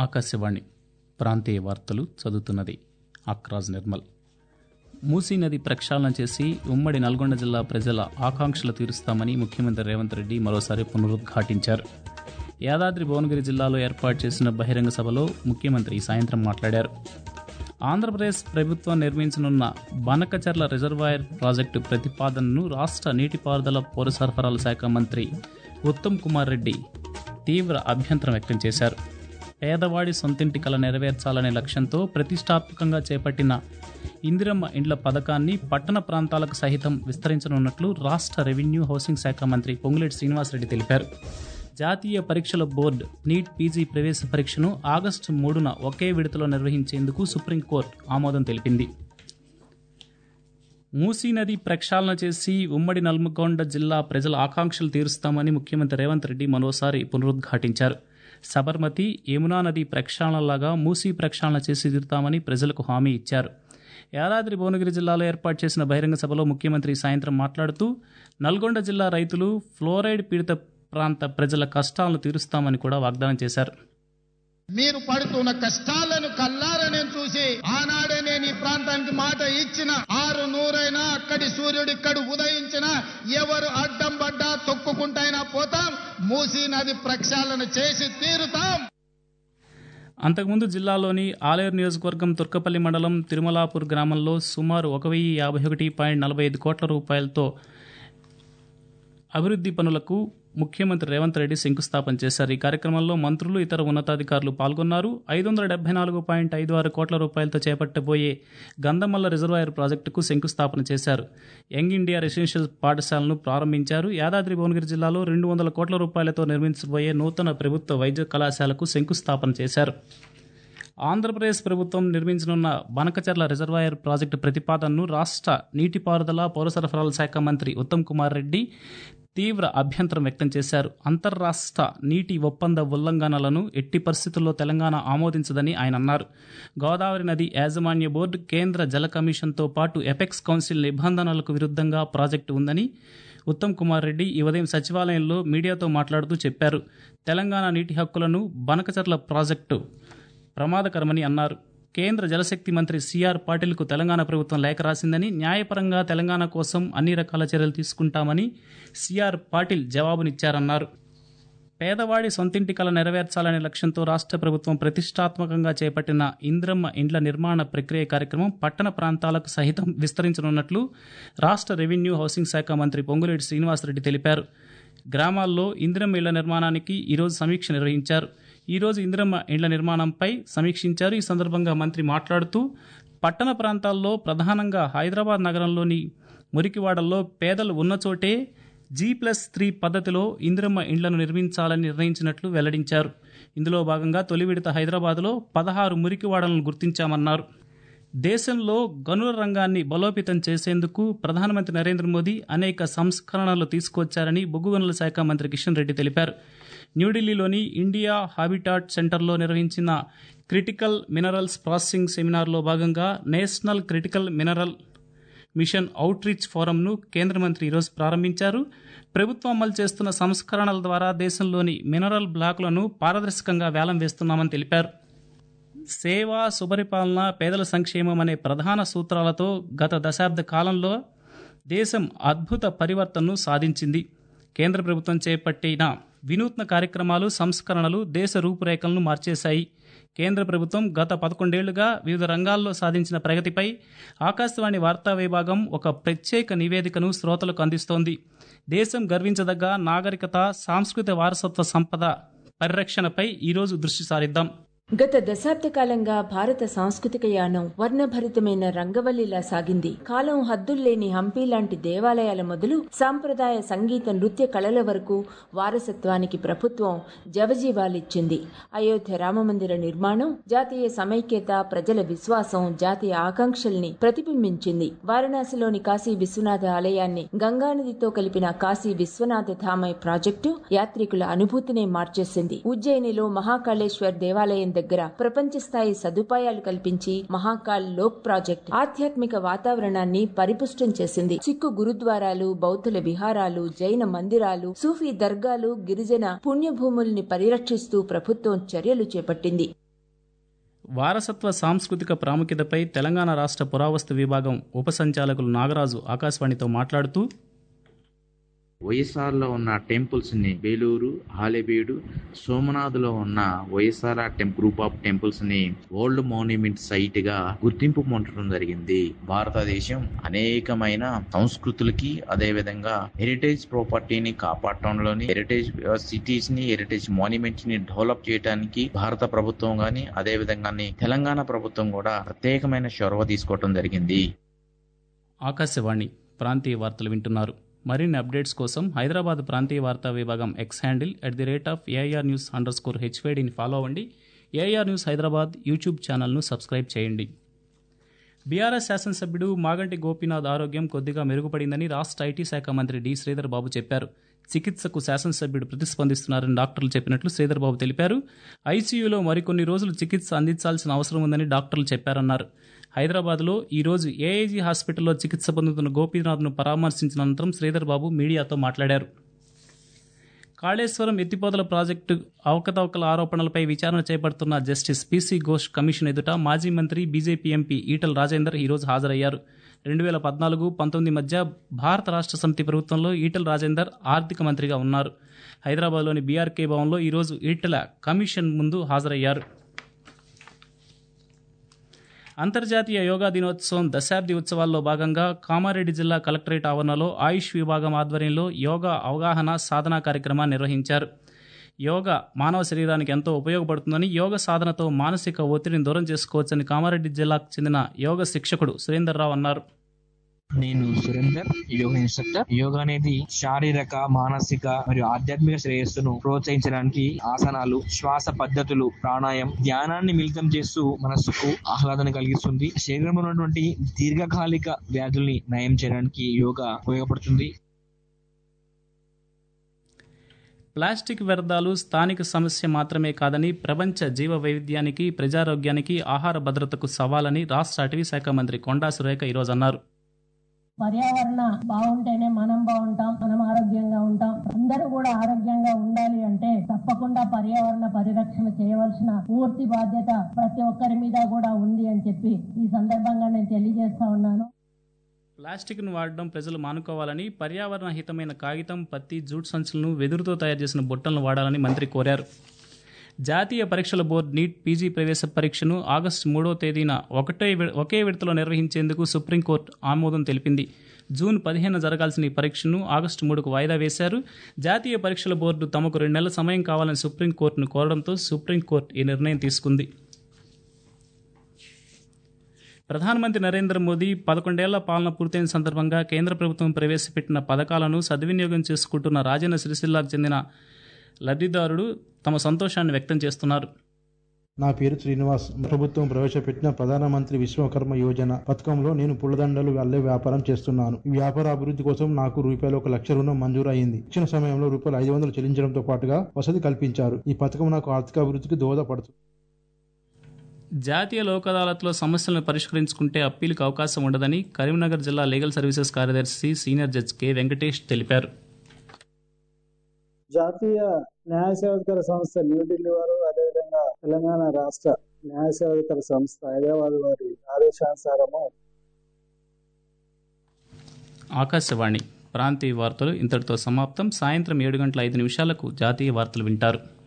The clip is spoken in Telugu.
ఆకాశవాణి ప్రాంతీయ వార్తలు చదువుతున్నది అక్రాజ్ నిర్మల్ మూసీ నది ప్రక్షాళన చేసి ఉమ్మడి నల్గొండ జిల్లా ప్రజల ఆకాంక్షలు తీరుస్తామని ముఖ్యమంత్రి రేవంత్ రెడ్డి మరోసారి పునరుద్ఘాటించారు యాదాద్రి భువనగిరి జిల్లాలో ఏర్పాటు చేసిన బహిరంగ సభలో ముఖ్యమంత్రి ఈ సాయంత్రం మాట్లాడారు ఆంధ్రప్రదేశ్ ప్రభుత్వం నిర్మించనున్న బనకచర్ల రిజర్వాయర్ ప్రాజెక్టు ప్రతిపాదనను రాష్ట్ర నీటిపారుదల పౌర సరఫరాల శాఖ మంత్రి ఉత్తమ్ కుమార్ రెడ్డి తీవ్ర అభ్యంతరం వ్యక్తం చేశారు పేదవాడి సొంతింటి కల నెరవేర్చాలనే లక్ష్యంతో ప్రతిష్టాత్మకంగా చేపట్టిన ఇందిరమ్మ ఇండ్ల పథకాన్ని పట్టణ ప్రాంతాలకు సహితం విస్తరించనున్నట్లు రాష్ట్ర రెవెన్యూ హౌసింగ్ శాఖ మంత్రి పొంగులేటి శ్రీనివాసరెడ్డి తెలిపారు జాతీయ పరీక్షల బోర్డు నీట్ పీజీ ప్రవేశ పరీక్షను ఆగస్టు మూడున ఒకే విడతలో నిర్వహించేందుకు సుప్రీంకోర్టు ఆమోదం తెలిపింది మూసీ నది ప్రక్షాళన చేసి ఉమ్మడి నల్గొండ జిల్లా ప్రజల ఆకాంక్షలు తీరుస్తామని ముఖ్యమంత్రి రేవంత్ రెడ్డి మరోసారి పునరుద్ఘాటించారు సబర్మతి యమునా నది ప్రక్షాళనలాగా మూసీ ప్రక్షాళన చేసి తీరుతామని ప్రజలకు హామీ ఇచ్చారు యాదాద్రి భువనగిరి జిల్లాలో ఏర్పాటు చేసిన బహిరంగ సభలో ముఖ్యమంత్రి సాయంత్రం మాట్లాడుతూ నల్గొండ జిల్లా రైతులు ఫ్లోరైడ్ పీడిత ప్రాంత ప్రజల కష్టాలను తీరుస్తామని కూడా వాగ్దానం చేశారు మీరు పడుతున్న కష్టాలను కల్లారా నేను చూసి ఆనాడే నేను ఈ ప్రాంతానికి మాట ఇచ్చిన ఆరు నూరైనా అక్కడి సూర్యుడు ఇక్కడ ఉదయించిన ఎవరు అడ్డం పడ్డా తొక్కుకుంటైనా పోతాం మూసీ నది ప్రక్షాళన చేసి తీరుతాం అంతకుముందు జిల్లాలోని ఆలేరు నియోజకవర్గం తుర్కపల్లి మండలం తిరుమలాపూర్ గ్రామంలో సుమారు ఒక వెయ్యి యాభై ఒకటి పాయింట్ నలభై ఐదు కోట్ల రూపాయలతో అభివృద్ధి పనులకు ముఖ్యమంత్రి రేవంత్ రెడ్డి శంకుస్థాపన చేశారు ఈ కార్యక్రమంలో మంత్రులు ఇతర ఉన్నతాధికారులు పాల్గొన్నారు ఐదు వందల డెబ్బై నాలుగు పాయింట్ ఐదు ఆరు కోట్ల రూపాయలతో చేపట్టబోయే గంధమల్ల రిజర్వాయర్ ప్రాజెక్టుకు శంకుస్థాపన చేశారు యంగ్ ఇండియా రెసిడెన్షియల్ పాఠశాలను ప్రారంభించారు యాదాద్రి భువనగిరి జిల్లాలో రెండు వందల కోట్ల రూపాయలతో నిర్మించబోయే నూతన ప్రభుత్వ వైద్య కళాశాలకు శంకుస్థాపన చేశారు ఆంధ్రప్రదేశ్ ప్రభుత్వం నిర్మించనున్న బనకచర్ల రిజర్వాయర్ ప్రాజెక్టు ప్రతిపాదనను రాష్ట్ర నీటిపారుదల పౌర సరఫరాల శాఖ మంత్రి ఉత్తమ్ కుమార్ రెడ్డి తీవ్ర అభ్యంతరం వ్యక్తం చేశారు అంతర్రాష్ట్ర నీటి ఒప్పంద ఉల్లంఘనలను ఎట్టి పరిస్థితుల్లో తెలంగాణ ఆమోదించదని ఆయన అన్నారు గోదావరి నది యాజమాన్య బోర్డు కేంద్ర జల కమిషన్తో పాటు ఎపెక్స్ కౌన్సిల్ నిబంధనలకు విరుద్ధంగా ప్రాజెక్టు ఉందని ఉత్తమ్ కుమార్ రెడ్డి ఈ ఉదయం సచివాలయంలో మీడియాతో మాట్లాడుతూ చెప్పారు తెలంగాణ నీటి హక్కులను బనకచర్ల ప్రాజెక్టు ప్రమాదకరమని అన్నారు కేంద్ర జలశక్తి మంత్రి సిఆర్ పాటిల్కు తెలంగాణ ప్రభుత్వం లేఖ రాసిందని న్యాయపరంగా తెలంగాణ కోసం అన్ని రకాల చర్యలు తీసుకుంటామని సిఆర్ పాటిల్ జవాబునిచ్చారన్నారు పేదవాడి సొంతింటి కల నెరవేర్చాలనే లక్ష్యంతో రాష్ట్ర ప్రభుత్వం ప్రతిష్టాత్మకంగా చేపట్టిన ఇంద్రమ్మ ఇండ్ల నిర్మాణ ప్రక్రియ కార్యక్రమం పట్టణ ప్రాంతాలకు సహితం విస్తరించనున్నట్లు రాష్ట్ర రెవెన్యూ హౌసింగ్ శాఖ మంత్రి పొంగులేటి శ్రీనివాసరెడ్డి తెలిపారు గ్రామాల్లో ఇందిరమ్మ ఇళ్ల నిర్మాణానికి ఈరోజు సమీక్ష నిర్వహించారు ఈరోజు ఇందిరమ్మ ఇండ్ల నిర్మాణంపై సమీక్షించారు ఈ సందర్భంగా మంత్రి మాట్లాడుతూ పట్టణ ప్రాంతాల్లో ప్రధానంగా హైదరాబాద్ నగరంలోని మురికివాడల్లో పేదలు ఉన్న చోటే జీ ప్లస్ త్రీ పద్ధతిలో ఇందిరమ్మ ఇండ్లను నిర్మించాలని నిర్ణయించినట్లు వెల్లడించారు ఇందులో భాగంగా తొలి విడత హైదరాబాద్లో పదహారు మురికివాడలను గుర్తించామన్నారు దేశంలో గనుల రంగాన్ని బలోపేతం చేసేందుకు ప్రధానమంత్రి నరేంద్ర మోదీ అనేక సంస్కరణలు తీసుకొచ్చారని బొగ్గు గనుల శాఖ మంత్రి కిషన్ రెడ్డి తెలిపారు న్యూఢిల్లీలోని ఇండియా హాబిటాట్ సెంటర్లో నిర్వహించిన క్రిటికల్ మినరల్స్ ప్రాసెసింగ్ సెమినార్లో భాగంగా national critical mineral mission outreach ఫోరంను కేంద్ర మంత్రి ఈరోజు ప్రారంభించారు ప్రభుత్వం అమలు చేస్తున్న సంస్కరణల ద్వారా దేశంలోని మినరల్ బ్లాకులను పారదర్శకంగా వేలం వేస్తున్నామని తెలిపారు సేవ సుపరిపాలన పేదల సంక్షేమం అనే ప్రధాన సూత్రాలతో గత దశాబ్ద కాలంలో దేశం అద్భుత పరివర్తనను సాధించింది కేంద్ర ప్రభుత్వం చేపట్టిన వినూత్న కార్యక్రమాలు సంస్కరణలు దేశ రూపురేఖలను మార్చేశాయి కేంద్ర ప్రభుత్వం గత పదకొండేళ్లుగా వివిధ రంగాల్లో సాధించిన ప్రగతిపై ఆకాశవాణి వార్తా విభాగం ఒక ప్రత్యేక నివేదికను శ్రోతలకు అందిస్తోంది దేశం గర్వించదగ్గ నాగరికత సాంస్కృతిక వారసత్వ సంపద పరిరక్షణపై ఈరోజు దృష్టి సారిద్దాం గత దశాబ్ద కాలంగా భారత సాంస్కృతిక యానం వర్ణభరితమైన రంగవల్లిలా సాగింది కాలం హద్దుల్లేని హంపి లాంటి దేవాలయాల మొదలు సాంప్రదాయ సంగీత నృత్య కళల వరకు వారసత్వానికి ప్రభుత్వం జవజీవాలిచ్చింది అయోధ్య రామమందిర నిర్మాణం జాతీయ సమైక్యత ప్రజల విశ్వాసం జాతీయ ఆకాంక్షల్ని ప్రతిబింబించింది వారణాసిలోని కాశీ విశ్వనాథ ఆలయాన్ని గంగానదితో కలిపిన కాశీ విశ్వనాథ ధామ ప్రాజెక్టు యాత్రికుల అనుభూతినే మార్చేసింది ఉజ్జయినిలో మహాకాళేశ్వర్ దేవాలయం దగ్గర ప్రపంచ స్థాయి సదుపాయాలు కల్పించి మహాకాల్ లోక్ ప్రాజెక్ట్ ఆధ్యాత్మిక వాతావరణాన్ని పరిపుష్టం చేసింది సిక్కు గురుద్వారాలు బౌద్ధుల విహారాలు జైన మందిరాలు సూఫీ దర్గాలు గిరిజన పుణ్యభూముల్ని పరిరక్షిస్తూ ప్రభుత్వం చర్యలు చేపట్టింది వారసత్వ సాంస్కృతిక ప్రాముఖ్యతపై తెలంగాణ రాష్ట్ర పురావస్తు విభాగం ఉప సంచాలకులు నాగరాజు ఆకాశవాణితో మాట్లాడుతూ వైఎస్ఆర్లో ఉన్న టెంపుల్స్ ని బేలూరు హాలేబీడు సోమనాథ్లో ఉన్న వైఎస్ఆర్ టెంప్ గ్రూప్ ఆఫ్ టెంపుల్స్ ని వరల్డ్ మాన్యుమెంట్ సైట్ గా గుర్తింపు పొందడం జరిగింది భారతదేశం అనేకమైన సంస్కృతులకి అదే విధంగా హెరిటేజ్ ప్రాపర్టీని కాపాడటంలోని హెరిటేజ్ సిటీస్ ని హెరిటేజ్ మాన్యుమెంట్స్ ని డెవలప్ చేయడానికి భారత ప్రభుత్వం గాని అదే విధంగా తెలంగాణ ప్రభుత్వం కూడా ప్రత్యేకమైన చొరవ తీసుకోవడం జరిగింది ఆకాశవాణి ప్రాంతీయ వార్తలు వింటున్నారు మరిన్ని అప్డేట్స్ కోసం హైదరాబాద్ ప్రాంతీయ వార్తా విభాగం X handle at the rate of AIR news underscore హెచ్వైడిని ఫాలో అవ్వండి ఏఐఆర్ న్యూస్ హైదరాబాద్ యూట్యూబ్ ఛానల్ను సబ్స్క్రైబ్ చేయండి బీఆర్ఎస్ శాసనసభ్యుడు మాగంటి గోపీనాథ్ ఆరోగ్యం కొద్దిగా మెరుగుపడిందని రాష్ట్ర ఐటీ శాఖ మంత్రి డి శ్రీధర్ బాబు చెప్పారు చికిత్సకు శాసనసభ్యుడు ప్రతిస్పందిస్తున్నారని డాక్టర్లు చెప్పినట్లు శ్రీధర్ బాబు తెలిపారు ఐసీయూలో మరికొన్ని రోజులు చికిత్స అందించాల్సిన అవసరం ఉందని డాక్టర్లు చెప్పారన్నారు హైదరాబాద్లో ఈరోజు ఏఐజీ హాస్పిటల్లో చికిత్స పొందుతున్న గోపీనాథ్ను పరామర్శించిన అనంతరం శ్రీధర్ బాబు మీడియాతో మాట్లాడారు కాళేశ్వరం ఎత్తిపోతల ప్రాజెక్టు అవకతవకల ఆరోపణలపై విచారణ చేపడుతున్న జస్టిస్ పీసీ ఘోష్ కమిషన్ ఎదుట మాజీ మంత్రి బీజేపీ ఎంపీ ఈటల రాజేందర్ ఈరోజు హాజరయ్యారు రెండు వేల పద్నాలుగు పంతొమ్మిది మధ్య భారత రాష్ట్ర సమితి ప్రభుత్వంలో ఈటల రాజేందర్ ఆర్థిక మంత్రిగా ఉన్నారు హైదరాబాద్లోని బీఆర్కే భవన్లో ఈరోజు ఈటల కమిషన్ ముందు హాజరయ్యారు అంతర్జాతీయ యోగా దినోత్సవం దశాబ్ది ఉత్సవాల్లో భాగంగా కామారెడ్డి జిల్లా కలెక్టరేట్ ఆవరణలో ఆయుష్ విభాగం ఆధ్వర్యంలో యోగా అవగాహన సాధనా కార్యక్రమాన్ని నిర్వహించారు యోగా మానవ శరీరానికి ఎంతో ఉపయోగపడుతుందని యోగ సాధనతో మానసిక ఒత్తిడిని దూరం చేసుకోవచ్చని కామారెడ్డి జిల్లాకు చెందిన యోగ శిక్షకుడు సురేందర్ రావు అన్నారు నేను సురేందర్ యోగా ఇన్స్ట్రక్టర్ యోగా అనేది శారీరక మానసిక మరియు ఆధ్యాత్మిక శ్రేయస్సును ప్రోత్సహించడానికి ఆసనాలు శ్వాస పద్ధతులు ప్రాణాయం ధ్యానాన్ని మిళితం చేస్తూ మనస్సుకు ఆహ్లాదన కలిగిస్తుంది శరీరంలో ఉన్నటువంటి దీర్ఘకాలిక వ్యాధుల్ని నయం చేయడానికి యోగా ఉపయోగపడుతుంది ప్లాస్టిక్ వ్యర్థాలు స్థానిక సమస్య మాత్రమే కాదని ప్రపంచ జీవ వైవిధ్యానికి ప్రజారోగ్యానికి ఆహార భద్రతకు సవాలని రాష్ట్ర అటవీ శాఖ మంత్రి కొండా సురేఖ ఈరోజు అన్నారు పర్యావరణ బాగుంటేనే మనం బాగుంటాం మనం ఆరోగ్యంగా ఉంటాం అందరూ కూడా ఆరోగ్యంగా ఉండాలి అంటే తప్పకుండా పర్యావరణ పరిరక్షణ చేయవలసిన పూర్తి బాధ్యత ప్రతి ఒక్కరి మీద కూడా ఉంది అని చెప్పి ఈ సందర్భంగా నేను తెలియజేస్తా ఉన్నాను ప్లాస్టిక్ను వాడడం ప్రజలు మానుకోవాలని పర్యావరణ హితమైన కాగితం పత్తి జూట్ సంచులను వెదురుతో తయారు చేసిన బుట్టలను వాడాలని మంత్రి కోరారు జాతీయ పరీక్షల బోర్డు నీట్ పీజీ ప్రవేశ పరీక్షను ఆగస్టు మూడో తేదీన ఒకటే వి- ఒకే విడతలో నిర్వహించేందుకు సుప్రీంకోర్టు ఆమోదం తెలిపింది జూన్ పదిహేను జరగాల్సిన ఈ పరీక్షను ఆగస్టు మూడుకు వాయిదా వేశారు జాతీయ పరీక్షల బోర్డు తమకు రెండు నెలల సమయం కావాలని సుప్రీంకోర్టును కోరడంతో సుప్రీంకోర్టు ఈ నిర్ణయం తీసుకుంది ప్రధానమంత్రి నరేంద్ర మోదీ పదకొండేళ్ల పాలన పూర్తయిన సందర్భంగా కేంద్ర ప్రభుత్వం ప్రవేశపెట్టిన పథకాలను సద్వినియోగం చేసుకుంటున్న రాజన్న సిరిసిల్లాకు చెందిన లబ్ధిదారుడు తమ సంతోషాన్ని వ్యక్తం చేస్తున్నారు నా పేరు శ్రీనివాస్ ప్రభుత్వం ప్రవేశపెట్టిన ప్రధానమంత్రి విశ్వకర్మ యోజన పథకంలో నేను పుల్లదండలు అల్లే వ్యాపారం చేస్తున్నాను ఈ వ్యాపార అభివృద్ధి కోసం నాకు రూపాయలు ఒక లక్ష రుణం మంజూరు అయింది ఇచ్చిన సమయంలో రూపాయలు ఐదు వందలు చెల్లించడంతో పాటుగా వసతి కల్పించారు ఈ పథకం నాకు ఆర్థిక అభివృద్ధికి దోహదపడుతుంది జాతీయ లోక్ అదాలత్లో సమస్యలను పరిష్కరించుకుంటే అప్పీలుకు అవకాశం ఉండదని కరీంనగర్ జిల్లా లీగల్ సర్వీసెస్ కార్యదర్శి సీనియర్ జడ్జ్ కె వెంకటేష్ తెలిపారు జాతీయ న్యాయ సేవకర సంస్థ న్యూఢిల్లీ వారు అదేవిధంగా తెలంగాణ రాష్ట్ర న్యాయ సేవకర సంస్థ హైదరాబాద్ వారి ఆదేశానుసారము ఆకాశవాణి ప్రాంతీయ వార్తలు ఇంతటితో సమాప్తం సాయంత్రం ఏడు గంటల ఐదు నిమిషాలకు జాతీయ వార్తలు వింటారు